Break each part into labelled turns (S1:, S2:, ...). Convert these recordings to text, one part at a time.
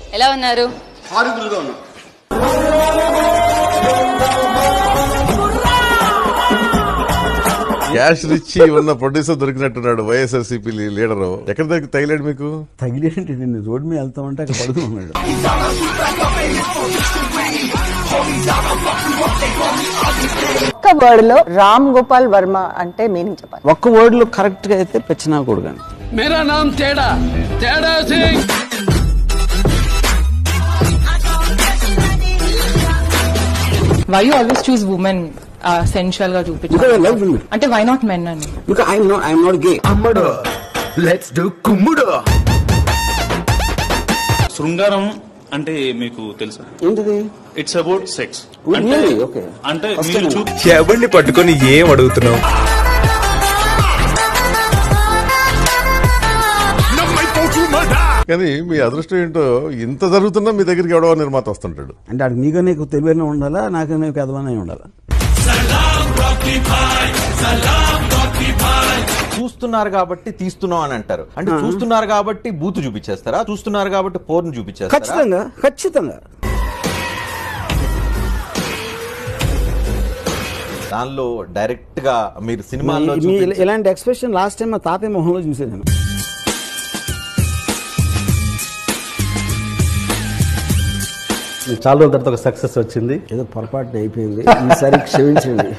S1: ఎలా ఉన్నారు
S2: హారిబుల్ గా ఉన్నాం
S3: క్యాష్ రిచ్చి ఉన్న ప్రొడ్యూసర్ దొరికినట్టున్నాడు వైఎస్ఆర్సీపీ లీడర్ ఎక్కడ దొరికి తగిలాడు మీకు
S4: తగిలేంటి నేను రోడ్డు మీద వెళ్తామంటే అక్కడ పడుకున్నాడు
S5: ఒక్క వర్డ్ లో రామ్ గోపాల్ వర్మ అంటే మీనింగ్ చెప్పాలి
S4: ఒక్క వర్డ్ లో కరెక్ట్ గా అయితే పెచ్చినా కొడుకు
S6: मेरा नाम Tedha Tedha Singh
S7: why you always choose women sensual గా చూపించాలి అంటే వై నాట్ మెన్ అని
S4: I'm not I'm not gay
S2: అమ్మడు లెట్స్ డు కుమ్ముడు
S8: శృంగారం అంటే మీకు తెలుసా
S4: ఏంటిది
S8: it's about sex
S4: Really? Okay.
S8: అంటే
S4: First
S8: మీరు
S4: time.
S8: చూ
S9: ఎవరిని పట్టుకొని ఏం అడుగుతున్నావు
S3: కానీ మీ అదృష్టం ఏంటో ఇంత జరుగుతున్నా మీ దగ్గరికి ఎవడో నిర్మాత వస్తుంటాడు
S4: అంటే ఆడికి నీకు నీకు తెలివైన ఉండాలా నాకు నీకు ఎదవనే ఉండాలా
S9: చూస్తున్నారు కాబట్టి తీస్తున్నాం అని అంటారు అంటే చూస్తున్నారు కాబట్టి బూతు చూపించేస్తారా చూస్తున్నారు కాబట్టి పోర్ను చూపించేస్తారా
S4: ఖచ్చితంగా ఖచ్చితంగా
S9: దానిలో డైరెక్ట్ గా మీరు సినిమాల్లో
S4: మీ- మీ ఇలా- ఇలాంటి ఎక్స్ప్రెషన్ లాస్ట్ టైం మా తాతయ్య మొహంలో చూసాను నేను
S10: చాలా రోజుల తర్వాత ఒక సక్సెస్ వచ్చింది
S4: ఏదో పొరపాటు అయిపోయింది ఈసారి క్షమించండి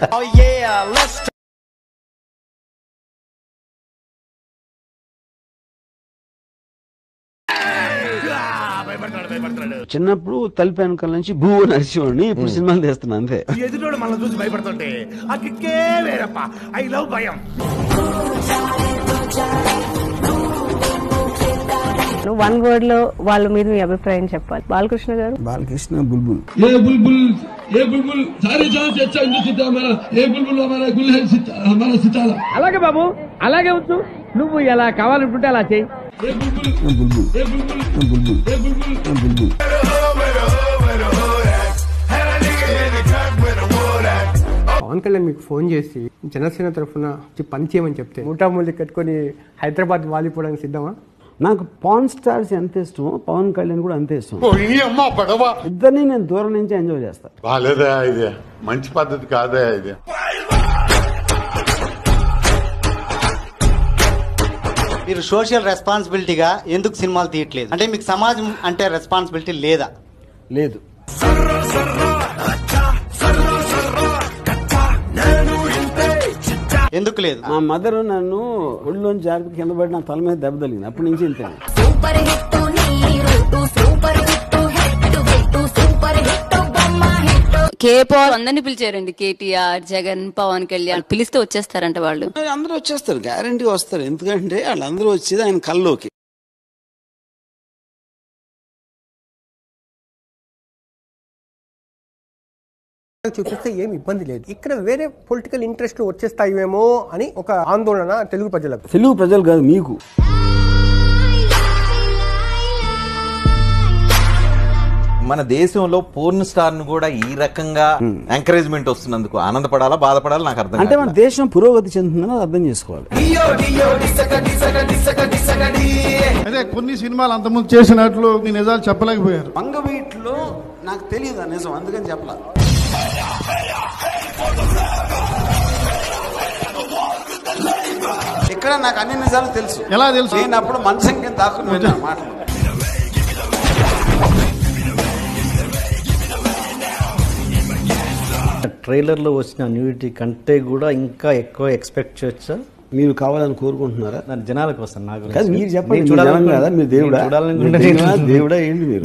S4: చిన్నప్పుడు తలుపు వెనకాల నుంచి భూ నడిచేవాడిని ఇప్పుడు సినిమాలు తీస్తున్నా అంతే
S2: ఎదుటోడు మనం చూసి భయపడుతుంటే ఆ కిక్కే వేరప్ప ఐ లవ్ భయం
S5: వన్ వర్డ్ లో వాళ్ళ మీద మీ అభిప్రాయం చెప్పాలి బాలకృష్ణ గారు
S4: బాలకృష్ణ బుల్బుల్
S6: ये बुलबुल ये बुलबुल सारे जहां से अच्छा हिंदू सितारा हमारा ये बुलबुल हमारा गुल है सितारा हमारा सितारा అలాగే బాబు అలాగే వచ్చు నువ్వు ఎలా కావాలనుకుంటే అలా చేయి ఏ బుల్బుల్
S4: బుల్బుల్
S6: ఏ బుల్బుల్
S4: బుల్బుల్
S6: ఏ బుల్బుల్
S4: బుల్బుల్
S10: పవన్ కళ్యాణ్ మీకు ఫోన్ చేసి జనసేన తరఫున పని చేయమని చెప్తే మూటామూలి కట్టుకొని హైదరాబాద్ వాలిపోవడానికి సిద్ధమా
S4: నాకు పాన్ స్టార్స్ ఎంత ఇష్టమో పవన్ కళ్యాణ్ కూడా అంతే ఇష్టం ఇద్దరిని నేను దూరం నుంచి ఎంజాయ్ చేస్తాను
S3: బాలేదా ఇది మంచి పద్ధతి కాదా ఇది
S2: మీరు సోషల్ రెస్పాన్సిబిలిటీగా ఎందుకు సినిమాలు తీయట్లేదు అంటే మీకు సమాజం అంటే రెస్పాన్సిబిలిటీ లేదా
S4: లేదు
S2: ఎందుకు లేదు
S4: మా మదర్ నన్ను ఒళ్ళోంచి జారి కింద పడి నా తల మీద దెబ్బ తగిలింది అప్పటి నుంచి ఇంతే
S1: సూపర్ హిట్ నీరు super hit head hit super hit బొమ్మ హిట్ కేపాల్ అందరిని పిలిచారండి కేటీఆర్ జగన్ పవన్ కళ్యాణ్ పిలిస్తే వచ్చేస్తారంట వాళ్ళు
S4: అందరూ వచ్చేస్తారు గ్యారంటీ వస్తారు ఎందుకంటే వాళ్ళందరూ వచ్చేది ఆయన కల్లోకి
S10: చూపిస్తే ఏం ఇబ్బంది లేదు ఇక్కడ వేరే పొలిటికల్ ఇంట్రెస్ట్ వచ్చేస్తాయేమో అని ఒక ఆందోళన తెలుగు ప్రజలకు
S4: తెలుగు ప్రజలు కాదు మీకు
S9: మన దేశంలో పోర్న్ స్టార్ ను కూడా ఈ రకంగా ఎంకరేజ్మెంట్ వస్తున్నందుకు ఆనందపడాలా బాధపడాలా నాకు అర్థం
S4: అంటే మన
S9: కావట్లేదు.
S4: దేశం పురోగతి చెందుతుందని అది అర్థం చేసుకోవాలి
S6: అదే కొన్ని సినిమాలు అంతకుముందు చేసినట్లు మీ నిజాలు చెప్పలేకపోయారు
S4: వంగవీటిలో నాకు తెలియదు నిజం అందుకని చెప్పలా ఇక్కడ నాకు అన్ని నిజాలు తెలుసు
S6: ఎలా తెలుసు?
S4: నేను అప్పుడు మనసం కింద దాక్కుని విన్నాను మాటలు
S10: ట్రైలర్ లో వచ్చిన న్యూటీ కంటే కూడా ఇంకా ఎక్కువ ఎక్స్పెక్ట్ చేయొచ్చా
S4: మీరు కావాలని కోరుకుంటున్నారా
S10: దాని జనాల కోసం నాకు
S4: కాదు మీరు చెప్పండి మీరు జనం కదా మీరు దేవుడా మీరు దేవుడా? దేవుడా ఏంటి మీరు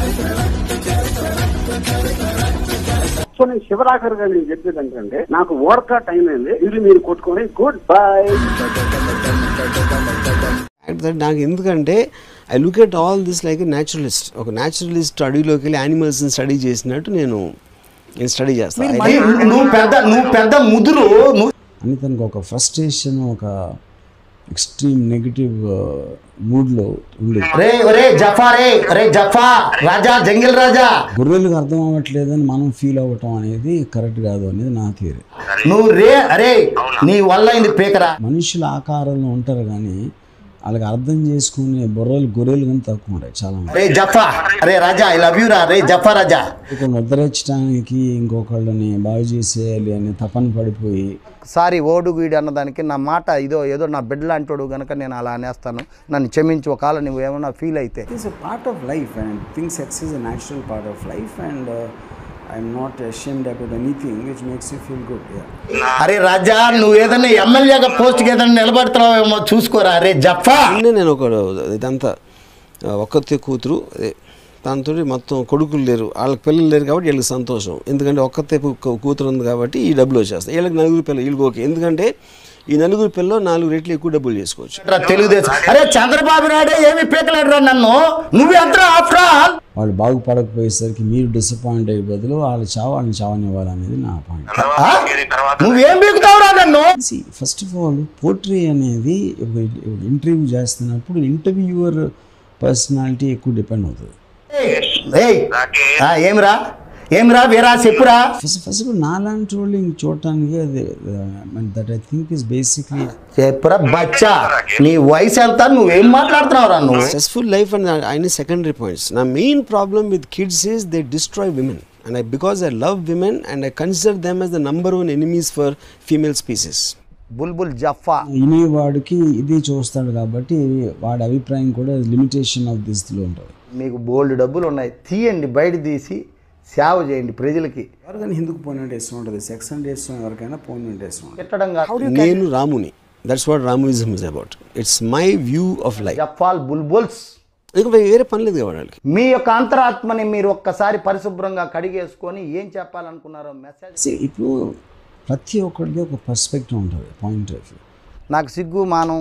S11: సో నేను శివరాఖర్ గారు నేను చెప్పేది ఏంటంటే నాకు ఓడకా టైం అయింది ఇది మీరు కొట్టుకొని గుడ్ బై
S4: నాకు ఎందుకంటే I look at all this like naturalist ఒక న్యాచురలిస్ట్ అడవిలోకి వెళ్ళి యానిమల్స్ని స్టడీ చేసినట్టు నేను నేను స్టడీ చేస్తాను
S2: నువ్వు పెద్ద నువ్వు పెద్ద ముదురు నువ్వు
S4: అని తనకు ఒక ఫ్రస్ట్రేషన్ ఒక ఎక్స్ట్రీమ్ నెగిటివ్ మూడ్లో ఉండేది
S2: రే రే జఫా రే రే జఫా రాజా జంగిల్ రాజా
S4: గొర్రెలకు అర్థం అవ్వట్లేదని మనం ఫీల్ అవ్వటం అనేది కరెక్ట్ కాదు అనేది నా థియరీ
S2: నువ్వు రే అరే నీ వల్ల ఇది పేకరా
S4: మనుషుల ఆకారంలో ఉంటారు కానీ
S12: వాళ్ళకి అర్థం చేసుకునే బుర్రలు గొర్రెలు కానీ తక్కువ ఉంటాయి చాలా మంది.
S13: రే జఫా అరే రాజా ఐ లవ్ యూ రా రే జఫా రాజా
S12: ఇక ముద్రించడానికి ఇంకొకళ్ళని బాగు చేసేయాలి అని తపన పడిపోయి
S13: సారీ ఓడు గీడు అన్నదానికి నా మాట ఇదో ఏదో నా బిడ్డ లాంటోడు గనక నేను అలా అనేస్తాను నన్ను క్షమించి ఒకవేళ నువ్వు ఏమన్నా ఫీల్ అయితే
S12: it is a part of life and think sex is a natural part of life and I'm not ashamed about anything which makes you feel good
S13: అరే రాజా నువ్వు ఏదైనా ఎమ్మెల్యేగా పోస్ట్కి ఏదైనా నిలబడుతున్నావేమో చూసుకోరా అరే జఫా
S4: నిన్నే నేను ఒక ఇదంతా ఆ, ఒక్కతే కూతురు అదే దాంతో మొత్తం కొడుకులు లేరు వాళ్ళకి పిల్లలు లేరు కాబట్టి వీళ్ళకి సంతోషం ఎందుకంటే ఒక్కతే కూ- కూతురు ఉంది కాబట్టి ఈ డబ్బులు వచ్చేస్తాయి వీళ్ళకి నలుగురు పిల్లలు వీళ్ళకి ఓకే ఎందుకంటే ఈ నలుగురు పిల్లలు నాలుగు రెట్లు ఎక్కువ డబ్బులు చేసుకోవచ్చు
S13: రా తెలుగుదేశం అరే చంద్రబాబు నాయుడు ఏమి పీకలేడు రా నన్ను నువ్వు ఎంత ఆఫ్టర్ ఆల్
S12: వాళ్ళు బాగుపడకపోయేసరికి మీరు డిసప్పాయింట్ అయ్యే బదులు వాళ్ళ చావు వాళ్ళని చావనివ్వాలనేది నా పాయింట్
S13: నువ్వేం పీకుతావురా నన్ను
S12: ఫస్ట్ ఆఫ్ ఆల్ పోట్రీ అనేది ఇంటర్వ్యూ చేస్తున్నప్పుడు ఇంటర్వ్యూవర్ పర్సనాలిటీ ఎక్కువ డిపెండ్ అవుతుంది
S13: ఏయ్ ఆ, ఏమిరా ఏమిరా వీరా చెప్పురా
S12: ఫస్ట్ ఫస్ట్ నాలాంటి వాళ్ళు ఇంక చూడటానికి అది that I think is basically
S13: చెప్పురా బచ్చా నీ వయసు ఎంత నువ్వేం మాట్లాడుతున్నావురా నువ్వు
S4: సక్సెస్ఫుల్ లైఫ్ అండ్ ఆయన సెకండరీ పాయింట్స్ నా main problem with kids is they destroy women and I because I love women and I consider them as the number one enemies for female species
S13: బుల్బుల్ జఫా
S12: వినేవాడికి ఇది చూస్తాడు కాబట్టి వాడి అభిప్రాయం కూడా లిమిటేషన్ ఆఫ్ దిస్లో ఉంటుంది
S13: మీకు బోల్డ్ డబ్బులు ఉన్నాయి తీయండి బయట తీసి సేవ చేయండి ప్రజలకి
S12: ఎవరికైనా హిందుకు పోయిన అంటే ఇష్టం ఉంటుంది సెక్స్ అంటే ఇష్టం ఎవరికైనా పోయిన అంటే ఇష్టం ఉంటుంది
S13: పెట్టడం కాదు
S4: నేను రాముని దట్స్ వాట్ రాముయిజం is about it's my view of life
S13: జఫాల్ బుల్బుల్స్
S4: ఇంకా వేరే పని లేదు కదా వాళ్ళకి
S13: మీ యొక్క అంతరాత్మని మీరు ఒక్కసారి పరిశుభ్రంగా కడిగేసుకొని ఏం చెప్పాలనుకున్నారో మెసేజ్
S12: See, ఇప్పుడు ప్రతి ఒక్కరికి ఒక పర్స్పెక్టివ్ ఉంటుంది పాయింట్ ఆఫ్ వ్యూ
S13: నాకు సిగ్గు మానం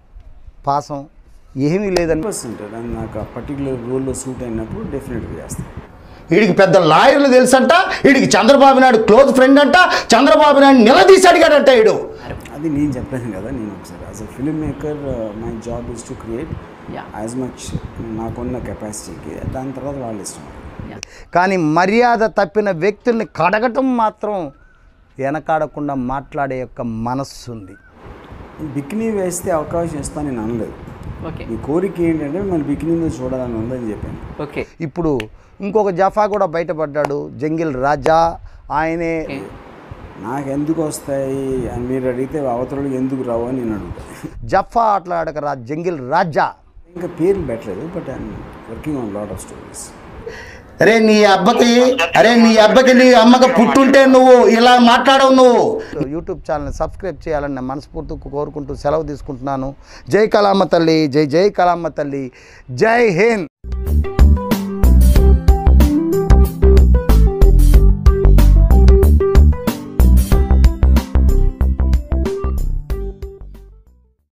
S13: పాసం ఏమీ లేదని
S12: పర్సెంట్ నాకు ఆ పర్టికులర్ రోల్లో సూట్ అయినప్పుడు డెఫినెట్గా చేస్తాను
S13: వీడికి పెద్ద లాయర్లు తెలుసంట వీడికి చంద్రబాబు నాయుడు క్లోజ్ ఫ్రెండ్ అంట చంద్రబాబు నాయుడు నిలదీసి అడిగాడంట వీడు
S12: అది నేను చెప్పాను కదా నేను ఒకసారి as a filmmaker my job is to create as much నాకున్న కెపాసిటీకి దాని తర్వాత వాళ్ళు ఇష్టం
S13: కానీ మర్యాద తప్పిన వ్యక్తుల్ని కడగటం మాత్రం వెనకాడకుండా మాట్లాడే యొక్క మనస్సు ఉంది
S12: బికినీ వేస్తే అవకాశం ఇస్తాను నేను అనలేదు
S7: ఓకే
S12: మీ కోరిక ఏంటంటే మన బికినీలో చూడాలని ఉందని చెప్పాను
S7: ఓకే
S13: ఇప్పుడు ఇంకొక జఫా కూడా బయటపడ్డాడు జంగిల్ రాజా ఆయనే
S12: నాకు ఎందుకు వస్తాయి అని మీరు అడిగితే అవతలకు ఎందుకు రావు అని నేను అడుగుతాను
S13: జఫా ఆటలాడక రా జంగిల్ రాజా
S12: ఇంకా పేర్లు పెట్టలేదు but I'm working on lot of stories
S13: అరే నీ అబ్బకి అరే నీ అబ్బకి నీ అమ్మకి పుట్టుంటే నువ్వు ఇలా మాట్లాడవు నువ్వు యూట్యూబ్ ఛానల్ని సబ్స్క్రైబ్ చేయాలని నేను మనస్ఫూర్తిగా కోరుకుంటూ సెలవు తీసుకుంటున్నాను జై కళామ్మ తల్లి జై జై కళామ్మ తల్లి జై హింద్